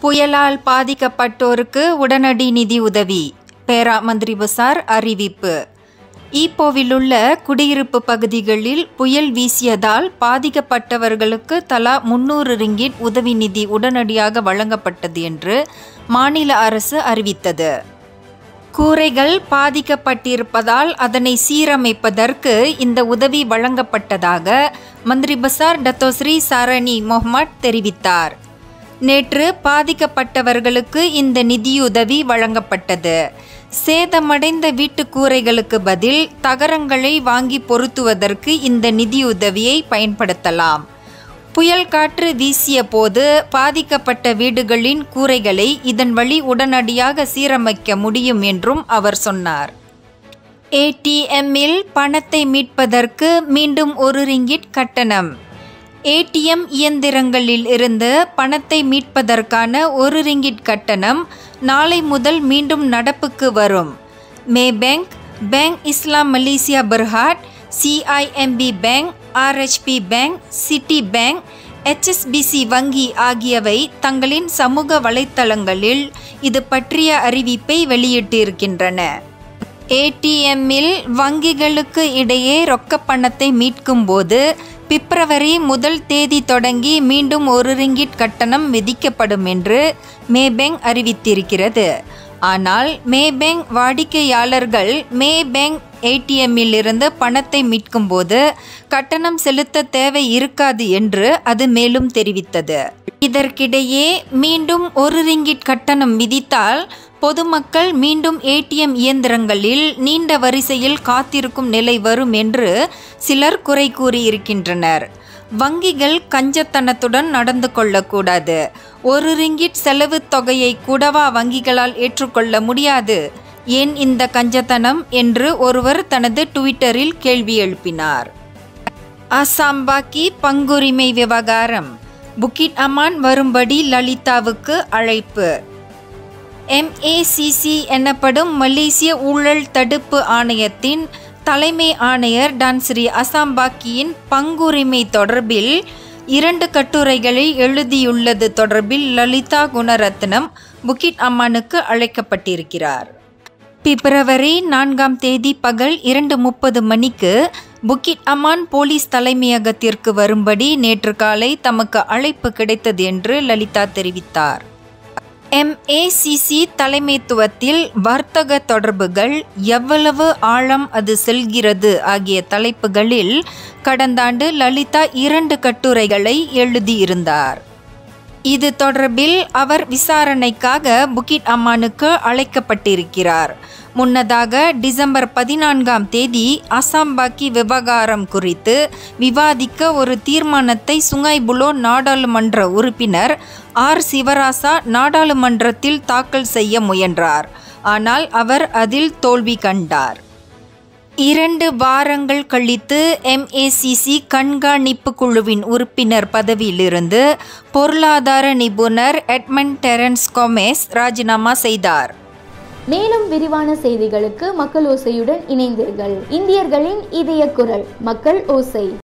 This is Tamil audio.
புயலால் பாதிக்கப்பட்டோருக்கு உடனடி நிதி உதவி பேரா மந்திரி பசார் அறிவிப்பு ஈப்போவிலுள்ள குடியிருப்பு பகுதிகளில் புயல் வீசியதால் பாதிக்கப்பட்டவர்களுக்கு தலா முன்னூறு ரிங்கிட் உதவி நிதி உடனடியாக வழங்கப்பட்டது என்று மாநில அரசு அறிவித்தது கூரைகள் பாதிக்கப்பட்டிருப்பதால் அதனை சீரமைப்பதற்கு இந்த உதவி வழங்கப்பட்டதாக மந்திரி பசார் டத்தோஸ்ரீ சாரணி மொஹம்மட் தெரிவித்தார் நேற்று பாதிக்கப்பட்டவர்களுக்கு இந்த நிதியுதவி வழங்கப்பட்டது சேதமடைந்த வீட்டு கூரைகளுக்கு பதில் தகரங்களை வாங்கி பொருத்துவதற்கு இந்த நிதியுதவியை பயன்படுத்தலாம் புயல் காற்று வீசிய போது பாதிக்கப்பட்ட வீடுகளின் கூரைகளை இதன் வழி உடனடியாக சீரமைக்க முடியும் என்றும் அவர் சொன்னார் ஏடிஎம்மில் பணத்தை மீட்பதற்கு மீண்டும் ஒரு ரிங்கிட் கட்டணம் ஏடிஎம் இயந்திரங்களில் இருந்து பணத்தை மீட்பதற்கான ஒரு ரிங்கிட் கட்டணம் நாளை முதல் மீண்டும் நடப்புக்கு வரும் மே bank bank Islam Malaysia Berhad CIMB bank RHB bank city bank HSBC வங்கி ஆகியவை தங்களின் சமூக வலைத்தளங்களில் இது பற்றிய அறிவிப்பை வெளியிட்டிருக்கின்றன ஏடிஎம்மில் வங்கிகளுக்கு இடையே ரொக்க பணத்தை மீட்கும் போது பிப்ரவரி முதல் தேதி தொடங்கி மீண்டும் ஒரு ரிங்கிட் கட்டணம் விதிக்கப்படும் என்று மேபேங்க் அறிவித்திருக்கிறது ஆனால் மேபேங்க் வாடிக்கையாளர்கள் மேபேங்க் ஏடிஎம்மில் இருந்து பணத்தை மீட்கும்போது கட்டணம் செலுத்த தேவை இருக்காது என்று அது மேலும் தெரிவித்தது இதற்கிடையே மீண்டும் ஒரு ரிங்கிட் கட்டணம் விதித்தால் பொதுமக்கள் மீண்டும் ஏடிஎம் இயந்திரங்களில் நீண்ட வரிசையில் காத்திருக்கும் நிலை வரும் என்று சிலர் குறை கூறியிருக்கின்றனர் வங்கிகள் கஞ்சத்தனத்துடன் நடந்து கொள்ளக்கூடாது ஒரு ரிங்கிட் செலவு தொகையை கூடவா வங்கிகளால் ஏற்றுக்கொள்ள முடியாது ஏன் இந்த கஞ்சத்தனம் என்று ஒருவர் தனது ட்விட்டரில் கேள்வி எழுப்பினார் அசாம்பாக்கி பங்குரிமை விவகாரம் புக்கிட் அமான் வரும்படி லலிதாவுக்கு அழைப்பு எம்ஏசிசி எனப்படும் மலேசிய ஊழல் தடுப்பு ஆணையத்தின் தலைமை ஆணையர் டான்ஸ்ரீ அசாம்பாக்கியின் பங்குரிமை தொடர்பில் இரண்டு கட்டுரைகளை எழுதியுள்ளது தொடர்பில் லலிதா குணரத்னம் புக்கிட் அம்மானுக்கு அழைக்கப்பட்டிருக்கிறார் பிப்ரவரி நான்காம் தேதி பகல் இரண்டு முப்பது மணிக்கு புக்கிட் அமான் போலீஸ் தலைமையகத்திற்கு வரும்படி நேற்று காலை தமக்கு அழைப்பு கிடைத்தது என்று லலிதா தெரிவித்தார் எம்ஏசிசி தலைமைத்துவத்தில் வர்த்தக தொடர்புகள் எவ்வளவு ஆழம் அது செல்கிறது ஆகிய தலைப்புகளில் கடந்த ஆண்டு லலிதா இரண்டு கட்டுரைகளை எழுதியிருந்தார் இது தொடர்பில் அவர் விசாரணைக்காக புக்கிட் அம்மானுக்கு அழைக்கப்பட்டிருக்கிறார் முன்னதாக டிசம்பர் பதினான்காம் தேதி அசாம்பாக்கி விவகாரம் குறித்து விவாதிக்க ஒரு தீர்மானத்தை சுங்கைபுலோ நாடாளுமன்ற உறுப்பினர் ஆர் சிவராசா நாடாளுமன்றத்தில் தாக்கல் செய்ய முயன்றார் ஆனால் அவர் அதில் தோல்வி கண்டார் இரண்டு வாரங்கள் கழித்து எம்ஏசிசி கண்காணிப்பு குழுவின் உறுப்பினர் பதவியிலிருந்து பொருளாதார நிபுணர் எட்மண்ட் டெரன்ஸ் கோமேஸ் ராஜினாமா செய்தார் மேலும் விரிவான செய்திகளுக்கு மக்கள் ஓசையுடன் இணைந்தீர்கள் இந்தியர்களின் இதய குரல் மக்கள் ஓசை